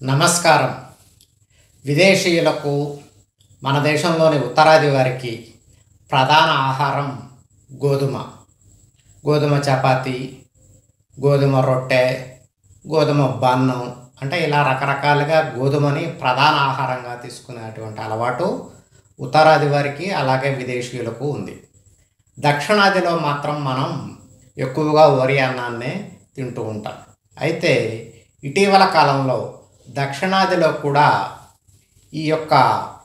నమస్కారం విదేశీయులకు మన దేశంలోని ఉత్తరాది వారికి ప్రధాన ఆహారం గోధుమ గోధుమ చపాతి గోధుమ రొట్టె గోధుమ బన్నం అంటే ఇలా రకరకాలుగా గోధుమని ప్రధాన ఆహారంగా తీసుకునేటువంటి అలవాటు ఉత్తరాది వారికి అలాగే విదేశీయులకు ఉంది దక్షిణాదిలో మాత్రం మనం ఎక్కువగా వరి అన్నాన్నే తింటూ ఉంటాం అయితే ఇటీవల కాలంలో దక్షిణాదిలో కూడా ఈ యొక్క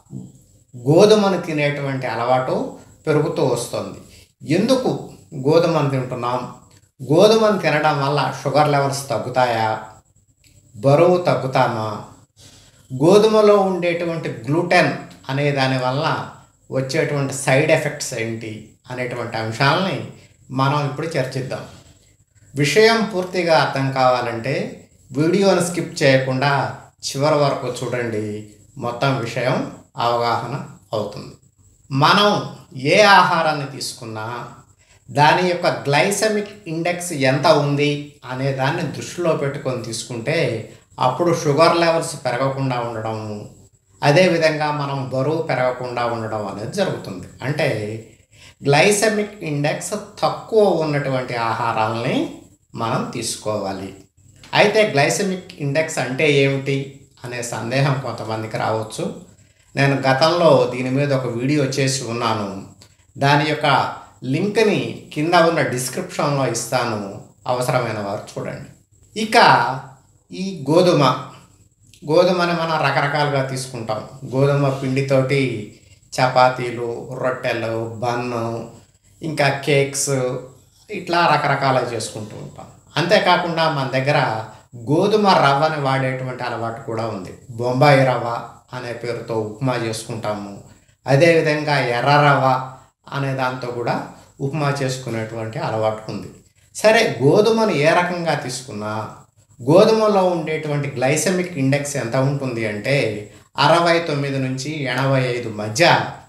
గోధుమను తినేటువంటి అలవాటు పెరుగుతూ వస్తుంది ఎందుకు గోధుమను తింటున్నాం గోధుమను తినడం వల్ల షుగర్ లెవెల్స్ తగ్గుతాయా బరువు తగ్గుతామా గోధుమలో ఉండేటువంటి గ్లూటెన్ అనే దాని వల్ల వచ్చేటువంటి సైడ్ ఎఫెక్ట్స్ ఏంటి అనేటువంటి అంశాలని మనం ఇప్పుడు చర్చిద్దాం విషయం పూర్తిగా అర్థం కావాలంటే వీడియోను స్కిప్ చేయకుండా చివరి వరకు చూడండి మొత్తం విషయం అవగాహన అవుతుంది మనం ఏ ఆహారాన్ని తీసుకున్నా దాని యొక్క గ్లైసమిక్ ఇండెక్స్ ఎంత ఉంది అనే దాన్ని దృష్టిలో పెట్టుకొని తీసుకుంటే అప్పుడు షుగర్ లెవెల్స్ పెరగకుండా ఉండడం అదేవిధంగా మనం బరువు పెరగకుండా ఉండడం అనేది జరుగుతుంది అంటే గ్లైసమిక్ ఇండెక్స్ తక్కువ ఉన్నటువంటి ఆహారాలని మనం తీసుకోవాలి అయితే గ్లైసమిక్ ఇండెక్స్ అంటే ఏమిటి అనే సందేహం కొంతమందికి రావచ్చు నేను గతంలో దీని మీద ఒక వీడియో చేసి ఉన్నాను దాని యొక్క లింక్ని కింద ఉన్న డిస్క్రిప్షన్లో ఇస్తాను అవసరమైన వారు చూడండి ఇక ఈ గోధుమ గోధుమని మనం రకరకాలుగా తీసుకుంటాం గోధుమ పిండితోటి చపాతీలు రొట్టెలు బన్ను ఇంకా కేక్స్ ఇట్లా రకరకాలు చేసుకుంటూ ఉంటాం అంతేకాకుండా మన దగ్గర గోధుమ రవ్వని వాడేటువంటి అలవాటు కూడా ఉంది బొంబాయి రవ్వ అనే పేరుతో ఉప్మా చేసుకుంటాము అదేవిధంగా ఎర్ర రవ్వ అనే దాంతో కూడా ఉప్మా చేసుకునేటువంటి అలవాటు ఉంది సరే గోధుమను ఏ రకంగా తీసుకున్నా గోధుమలో ఉండేటువంటి గ్లైసమిక్ ఇండెక్స్ ఎంత ఉంటుంది అంటే అరవై తొమ్మిది నుంచి ఎనభై ఐదు మధ్య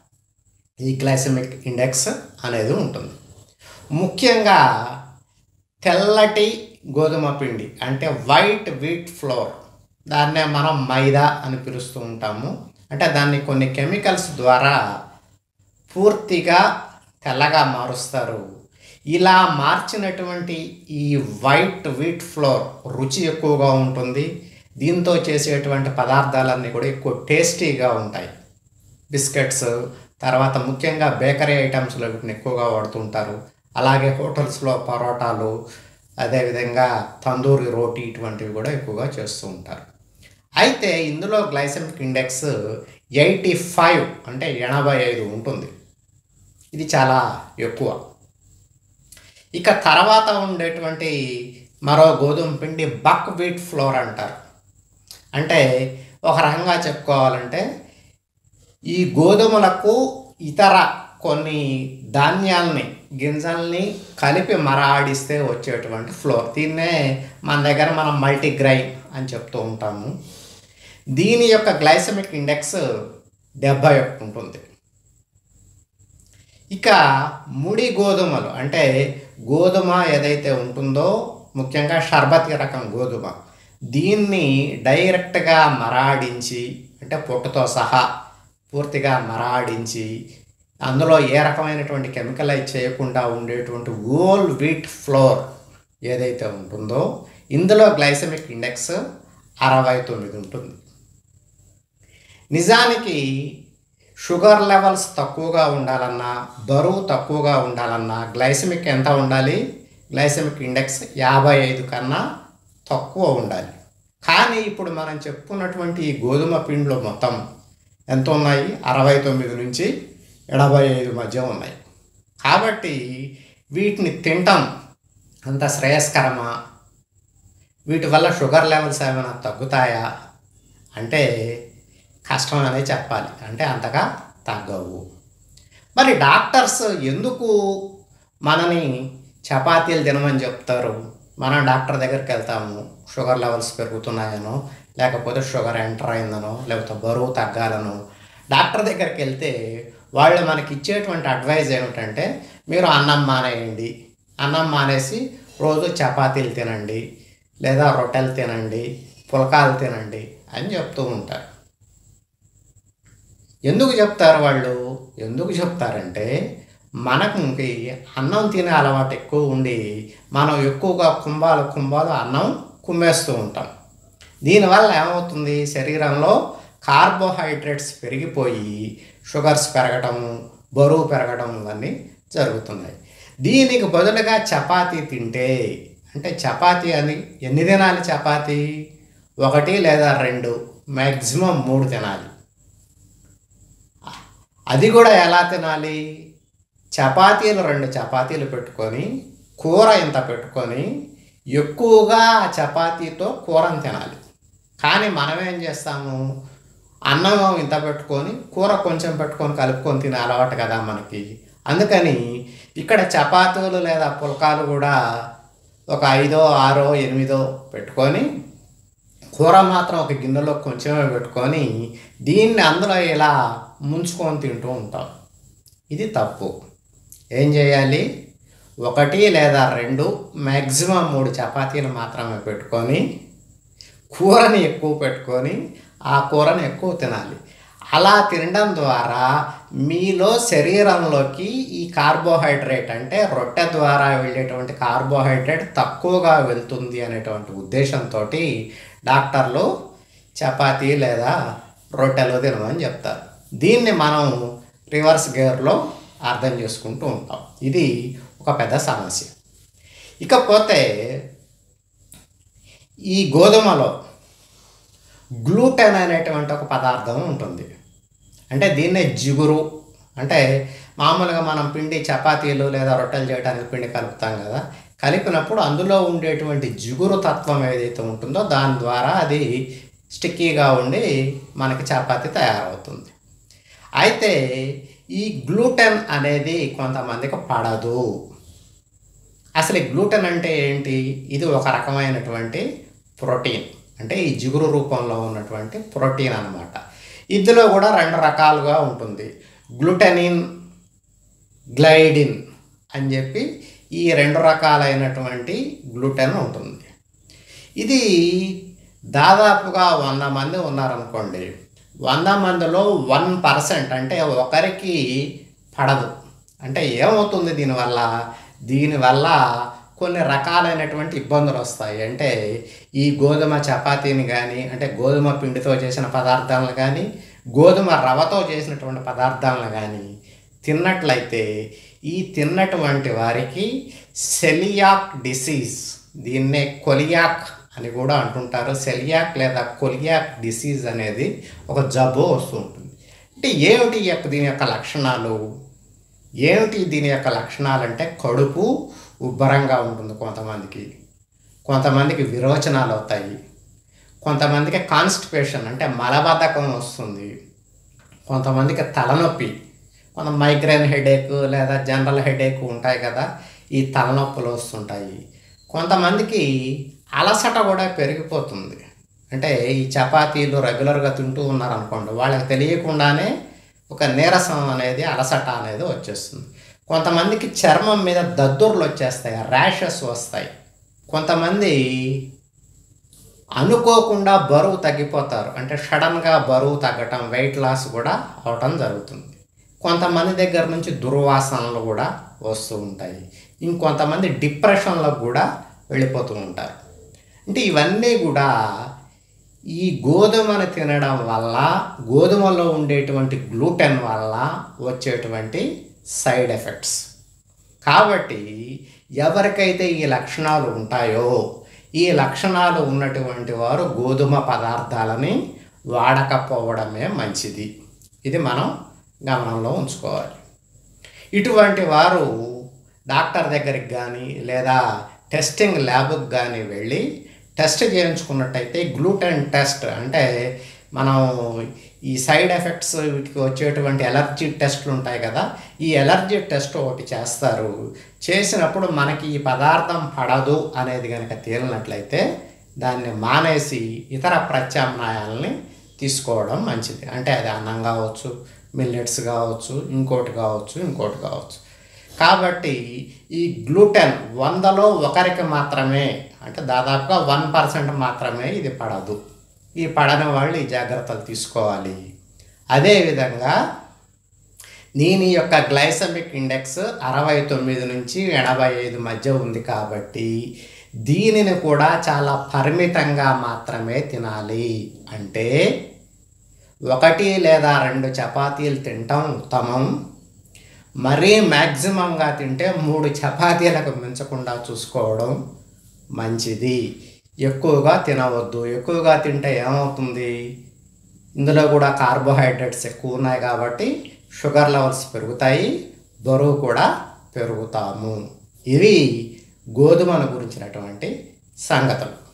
ఈ గ్లైసమిక్ ఇండెక్స్ అనేది ఉంటుంది ముఖ్యంగా తెల్లటి గోధుమ పిండి అంటే వైట్ వీట్ ఫ్లోర్ దాన్నే మనం మైదా అని పిలుస్తూ ఉంటాము అంటే దాన్ని కొన్ని కెమికల్స్ ద్వారా పూర్తిగా తెల్లగా మారుస్తారు ఇలా మార్చినటువంటి ఈ వైట్ వీట్ ఫ్లోర్ రుచి ఎక్కువగా ఉంటుంది దీంతో చేసేటువంటి పదార్థాలన్నీ కూడా ఎక్కువ టేస్టీగా ఉంటాయి బిస్కెట్స్ తర్వాత ముఖ్యంగా బేకరీ ఐటమ్స్లో వీటిని ఎక్కువగా వాడుతుంటారు అలాగే హోటల్స్లో పరోటాలు అదేవిధంగా తందూరి రోటీ ఇటువంటివి కూడా ఎక్కువగా చేస్తూ ఉంటారు అయితే ఇందులో గ్లైసమిక్ ఇండెక్స్ ఎయిటీ ఫైవ్ అంటే ఎనభై ఐదు ఉంటుంది ఇది చాలా ఎక్కువ ఇక తర్వాత ఉండేటువంటి మరో గోధుమ పిండి బక్ వీట్ ఫ్లోర్ అంటారు అంటే ఒక రకంగా చెప్పుకోవాలంటే ఈ గోధుమలకు ఇతర కొన్ని ధాన్యాలని గింజల్ని కలిపి మరాడిస్తే వచ్చేటువంటి ఫ్లోర్ దీన్నే మన దగ్గర మనం మల్టీగ్రైన్ అని చెప్తూ ఉంటాము దీని యొక్క గ్లైసమిక్ ఇండెక్స్ డెబ్భై ఒకటి ఉంటుంది ఇక ముడి గోధుమలు అంటే గోధుమ ఏదైతే ఉంటుందో ముఖ్యంగా షర్బతి రకం గోధుమ దీన్ని డైరెక్ట్గా మరాడించి అంటే పొట్టుతో సహా పూర్తిగా మరాడించి అందులో ఏ రకమైనటువంటి కెమికలైజ్ చేయకుండా ఉండేటువంటి ఓల్ వీట్ ఫ్లోర్ ఏదైతే ఉంటుందో ఇందులో గ్లైసమిక్ ఇండెక్స్ అరవై తొమ్మిది ఉంటుంది నిజానికి షుగర్ లెవెల్స్ తక్కువగా ఉండాలన్నా బరువు తక్కువగా ఉండాలన్నా గ్లైసమిక్ ఎంత ఉండాలి గ్లైసమిక్ ఇండెక్స్ యాభై ఐదు కన్నా తక్కువ ఉండాలి కానీ ఇప్పుడు మనం చెప్పుకున్నటువంటి ఈ గోధుమ పిండిలో మొత్తం ఎంత ఉన్నాయి అరవై తొమ్మిది నుంచి ఎనభై ఐదు మధ్య ఉన్నాయి కాబట్టి వీటిని తినటం అంత శ్రేయస్కరమా వీటి వల్ల షుగర్ లెవెల్స్ ఏమైనా తగ్గుతాయా అంటే కష్టం అనే చెప్పాలి అంటే అంతగా తగ్గవు మరి డాక్టర్స్ ఎందుకు మనని చపాతీలు తినమని చెప్తారు మనం డాక్టర్ దగ్గరికి వెళ్తాము షుగర్ లెవెల్స్ పెరుగుతున్నాయనో లేకపోతే షుగర్ ఎంటర్ అయిందనో లేకపోతే బరువు తగ్గాలనో డాక్టర్ దగ్గరికి వెళ్తే వాళ్ళు మనకి ఇచ్చేటువంటి అడ్వైజ్ ఏమిటంటే మీరు అన్నం మానేయండి అన్నం మానేసి రోజు చపాతీలు తినండి లేదా రొట్టెలు తినండి పులకాలు తినండి అని చెప్తూ ఉంటారు ఎందుకు చెప్తారు వాళ్ళు ఎందుకు చెప్తారంటే మనకి అన్నం తినే అలవాటు ఎక్కువ ఉండి మనం ఎక్కువగా కుంభాలు కుంభాలు అన్నం కుమ్మేస్తూ ఉంటాం దీనివల్ల ఏమవుతుంది శరీరంలో కార్బోహైడ్రేట్స్ పెరిగిపోయి షుగర్స్ పెరగడం బరువు పెరగడం ఇవన్నీ జరుగుతున్నాయి దీనికి బదులుగా చపాతీ తింటే అంటే చపాతీ అని ఎన్ని తినాలి చపాతీ ఒకటి లేదా రెండు మ్యాక్సిమం మూడు తినాలి అది కూడా ఎలా తినాలి చపాతీలు రెండు చపాతీలు పెట్టుకొని కూర ఇంత పెట్టుకొని ఎక్కువగా ఆ చపాతీతో కూరని తినాలి కానీ మనం ఏం చేస్తాము అన్నం ఇంత పెట్టుకొని కూర కొంచెం పెట్టుకొని కలుపుకొని తినే అలవాటు కదా మనకి అందుకని ఇక్కడ చపాతీలు లేదా పుల్కాలు కూడా ఒక ఐదో ఆరో ఎనిమిదో పెట్టుకొని కూర మాత్రం ఒక గిన్నెలో కొంచెమే పెట్టుకొని దీన్ని అందులో ఇలా ముంచుకొని తింటూ ఉంటాం ఇది తప్పు ఏం చేయాలి ఒకటి లేదా రెండు మ్యాక్సిమం మూడు చపాతీలు మాత్రమే పెట్టుకొని కూరని ఎక్కువ పెట్టుకొని ఆ కూరని ఎక్కువ తినాలి అలా తినడం ద్వారా మీలో శరీరంలోకి ఈ కార్బోహైడ్రేట్ అంటే రొట్టె ద్వారా వెళ్ళేటువంటి కార్బోహైడ్రేట్ తక్కువగా వెళ్తుంది అనేటువంటి ఉద్దేశంతో డాక్టర్లు చపాతీ లేదా రొట్టెలు తినమని చెప్తారు దీన్ని మనం రివర్స్ గేర్లో అర్థం చేసుకుంటూ ఉంటాం ఇది ఒక పెద్ద సమస్య ఇకపోతే ఈ గోధుమలో గ్లూటెన్ అనేటువంటి ఒక పదార్థం ఉంటుంది అంటే దీన్నే జిగురు అంటే మామూలుగా మనం పిండి చపాతీలు లేదా రొట్టెలు చేయడానికి పిండి కలుపుతాం కదా కలిపినప్పుడు అందులో ఉండేటువంటి జిగురు తత్వం ఏదైతే ఉంటుందో దాని ద్వారా అది స్టిక్కీగా ఉండి మనకి చపాతీ తయారవుతుంది అయితే ఈ గ్లూటెన్ అనేది కొంతమందికి పడదు అసలు ఈ గ్లూటెన్ అంటే ఏంటి ఇది ఒక రకమైనటువంటి ప్రోటీన్ అంటే ఈ జిగురు రూపంలో ఉన్నటువంటి ప్రోటీన్ అన్నమాట ఇందులో కూడా రెండు రకాలుగా ఉంటుంది గ్లూటెనిన్ గ్లైడిన్ అని చెప్పి ఈ రెండు రకాలైనటువంటి గ్లూటెన్ ఉంటుంది ఇది దాదాపుగా వంద మంది ఉన్నారనుకోండి వంద మందిలో వన్ పర్సెంట్ అంటే ఒకరికి పడదు అంటే ఏమవుతుంది దీనివల్ల దీనివల్ల కొన్ని రకాలైనటువంటి ఇబ్బందులు వస్తాయి అంటే ఈ గోధుమ చపాతీని కానీ అంటే గోధుమ పిండితో చేసిన పదార్థాలను కానీ గోధుమ రవ్వతో చేసినటువంటి పదార్థాలను కానీ తిన్నట్లయితే ఈ తిన్నటువంటి వారికి సెలియాక్ డిసీజ్ దీన్నే కొలియాక్ అని కూడా అంటుంటారు సెలియాక్ లేదా కొలియాక్ డిసీజ్ అనేది ఒక జబ్బు వస్తూ ఉంటుంది అంటే ఏమిటి ఈ యొక్క దీని యొక్క లక్షణాలు ఏమిటి దీని యొక్క లక్షణాలు అంటే కడుపు ఉబ్బరంగా ఉంటుంది కొంతమందికి కొంతమందికి విరోచనాలు అవుతాయి కొంతమందికి కాన్స్టిపేషన్ అంటే మలబద్ధకం వస్తుంది కొంతమందికి తలనొప్పి కొంత మైగ్రేన్ హెడేక్ లేదా జనరల్ హెడేక్ ఉంటాయి కదా ఈ తలనొప్పులు వస్తుంటాయి కొంతమందికి అలసట కూడా పెరిగిపోతుంది అంటే ఈ చపాతీలు రెగ్యులర్గా తింటూ ఉన్నారనుకోండి వాళ్ళకి తెలియకుండానే ఒక నీరసం అనేది అలసట అనేది వచ్చేస్తుంది కొంతమందికి చర్మం మీద దద్దుర్లు వచ్చేస్తాయి ర్యాషెస్ వస్తాయి కొంతమంది అనుకోకుండా బరువు తగ్గిపోతారు అంటే సడన్గా బరువు తగ్గటం వెయిట్ లాస్ కూడా అవటం జరుగుతుంది కొంతమంది దగ్గర నుంచి దుర్వాసనలు కూడా వస్తూ ఉంటాయి ఇంకొంతమంది డిప్రెషన్లకు కూడా వెళ్ళిపోతూ ఉంటారు అంటే ఇవన్నీ కూడా ఈ గోధుమను తినడం వల్ల గోధుమలో ఉండేటువంటి గ్లూటెన్ వల్ల వచ్చేటువంటి సైడ్ ఎఫెక్ట్స్ కాబట్టి ఎవరికైతే ఈ లక్షణాలు ఉంటాయో ఈ లక్షణాలు ఉన్నటువంటి వారు గోధుమ పదార్థాలని వాడకపోవడమే మంచిది ఇది మనం గమనంలో ఉంచుకోవాలి ఇటువంటి వారు డాక్టర్ దగ్గరికి కానీ లేదా టెస్టింగ్ ల్యాబ్కి కానీ వెళ్ళి టెస్ట్ చేయించుకున్నట్టయితే గ్లూటెన్ టెస్ట్ అంటే మనం ఈ సైడ్ ఎఫెక్ట్స్ వీటికి వచ్చేటువంటి ఎలర్జీ టెస్ట్లు ఉంటాయి కదా ఈ ఎలర్జీ టెస్ట్ ఒకటి చేస్తారు చేసినప్పుడు మనకి ఈ పదార్థం పడదు అనేది కనుక తేలినట్లయితే దాన్ని మానేసి ఇతర ప్రత్యామ్నాయాలని తీసుకోవడం మంచిది అంటే అది అన్నం కావచ్చు మిల్లెట్స్ కావచ్చు ఇంకోటి కావచ్చు ఇంకోటి కావచ్చు కాబట్టి ఈ గ్లూటెన్ వందలో ఒకరికి మాత్రమే అంటే దాదాపుగా వన్ పర్సెంట్ మాత్రమే ఇది పడదు ఈ పడని వాళ్ళు ఈ జాగ్రత్తలు తీసుకోవాలి అదేవిధంగా దీని యొక్క గ్లైసమిక్ ఇండెక్స్ అరవై తొమ్మిది నుంచి ఎనభై ఐదు మధ్య ఉంది కాబట్టి దీనిని కూడా చాలా పరిమితంగా మాత్రమే తినాలి అంటే ఒకటి లేదా రెండు చపాతీలు తినటం ఉత్తమం మరీ మ్యాక్సిమంగా తింటే మూడు చపాతీలకు మించకుండా చూసుకోవడం మంచిది ఎక్కువగా తినవద్దు ఎక్కువగా తింటే ఏమవుతుంది ఇందులో కూడా కార్బోహైడ్రేట్స్ ఎక్కువ ఉన్నాయి కాబట్టి షుగర్ లెవెల్స్ పెరుగుతాయి బరువు కూడా పెరుగుతాము ఇవి గోధుమను గురించినటువంటి సంగతులు